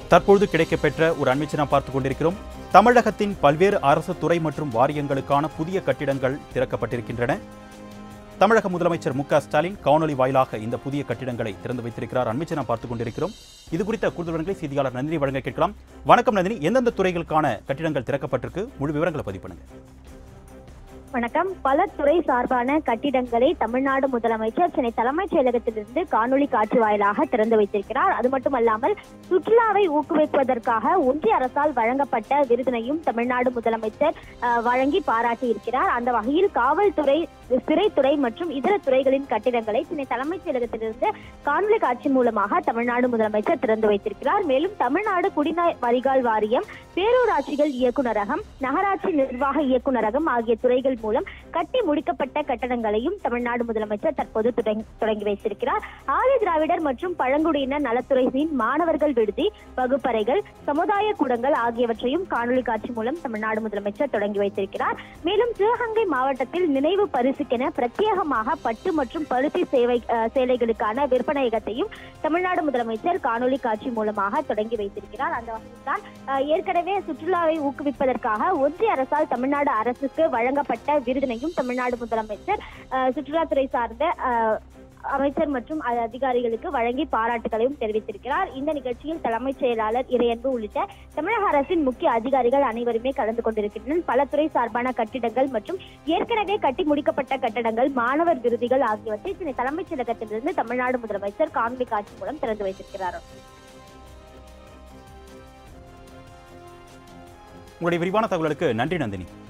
தற்பொழுது கிடைக்கப்பெற்ற ஒரு அண்மைச்சு நாம் பார்த்துக் கொண்டிருக்கிறோம் தமிழகத்தின் பல்வேறு அரசு துறை மற்றும் வாரியங்களுக்கான புதிய கட்டிடங்கள் திறக்கப்பட்டிருக்கின்றன தமிழக முதலமைச்சர் மு க ஸ்டாலின் காணொலி வாயிலாக இந்த புதிய கட்டிடங்களை திறந்து வைத்திருக்கிறார் அண்மைச்சு நாம் பார்த்துக் கொண்டிருக்கிறோம் இது குறித்த கூடுதல் விவரங்களை செய்தியாளர் நந்தினி வழங்க கேட்கலாம் வணக்கம் நந்தினி எந்தெந்த துறைகளுக்கான கட்டிடங்கள் திறக்கப்பட்டிருக்கு முழு விவரங்களை பதிவு பண்ணுங்க வணக்கம் பல துறை சார்பான கட்டிடங்களை தமிழ்நாடு முதலமைச்சர் சென்னை தலைமைச் செயலகத்திலிருந்து காணொலி காட்சி வாயிலாக திறந்து வைத்திருக்கிறார் அது மட்டுமல்லாமல் சுற்றுலாவை ஊக்குவிப்பதற்காக ஒன்றிய அரசால் வழங்கப்பட்ட விருதினையும் தமிழ்நாடு முதலமைச்சர் அஹ், வழங்கி பாராட்டியிருக்கிறார் அந்த வகையில் காவல்துறை சிறைத்துறை மற்றும் இதர துறைகளின் கட்டிடங்களை சென்னை தலைமைச் செயலகத்திலிருந்து காணொலி காட்சி மூலமாக தமிழ்நாடு முதலமைச்சர் திறந்து வைத்திருக்கிறார் மேலும் தமிழ்நாடு குடிநீர் வரிகால் வாரியம் பேரூராட்சிகள் இயக்குநரகம் நகராட்சி நிர்வாக இயக்குநரகம் ஆகிய துறைகள் மூலம் கட்டி முடிக்கப்பட்ட கட்டடங்களையும் தமிழ்நாடு முதலமைச்சர் தற்போது தொடங்கி தொடங்கி வைத்திருக்கிறார் ஆதி திராவிடர் மற்றும் பழங்குடியினர் நலத்துறையின் மாணவர்கள் விடுதி வகுப்பறைகள் சமுதாய கூடங்கள் ஆகியவற்றையும் காணொலி காட்சி மூலம் தமிழ்நாடு முதலமைச்சர் தொடங்கி வைத்திருக்கிறார் மேலும் சிவகங்கை மாவட்டத்தில் நினைவு பரிசுக்கென பிரத்யேகமாக பட்டு மற்றும் பருத்தி சேவை அஹ், சேலைகளுக்கான விற்பனையகத்தையும் தமிழ்நாடு முதலமைச்சர் காணொலி காட்சி மூலமாக தொடங்கி வைத்திருக்கிறார் அந்த வகையில்தான் அஹ், ஏற்கனவே சுற்றுலாவை ஊக்குவிப்பதற்காக ஒன்றிய அரசால் தமிழ்நாடு அரசுக்கு வழங்கப்பட்ட விருதினையும் தமிழ்நாடு முதலமைச்சர் அஹ், சுற்றுலாத்துறை சார்ந்த அஹ், அமைச்சர் மற்றும் அ- அதிகாரிகளுக்கு வழங்கி பாராட்டுகளையும் தெரிவித்திருக்கிறார் இந்த நிகழ்ச்சியில் தலைமைச் செயலாளர் இறையன்பு உள்ளிட்ட தமிழக அரசின் முக்கிய அதிகாரிகள் அனைவருமே கலந்து கொண்டிருக்கின்றனர் பல துறை சார்பான கட்டிடங்கள் மற்றும் ஏற்கனவே கட்டி முடிக்கப்பட்ட கட்டடங்கள் மாணவர் விருதுகள் ஆகியவற்றை சென்னை தலைமைச் செயலகத்திலிருந்து தமிழ்நாடு முதலமைச்சர் காணொலி காட்சி மூலம் திறந்து வைத்திருக்கிறார் உங்களுடைய விரிவான தகவலுக்கு நன்றி நந்தினி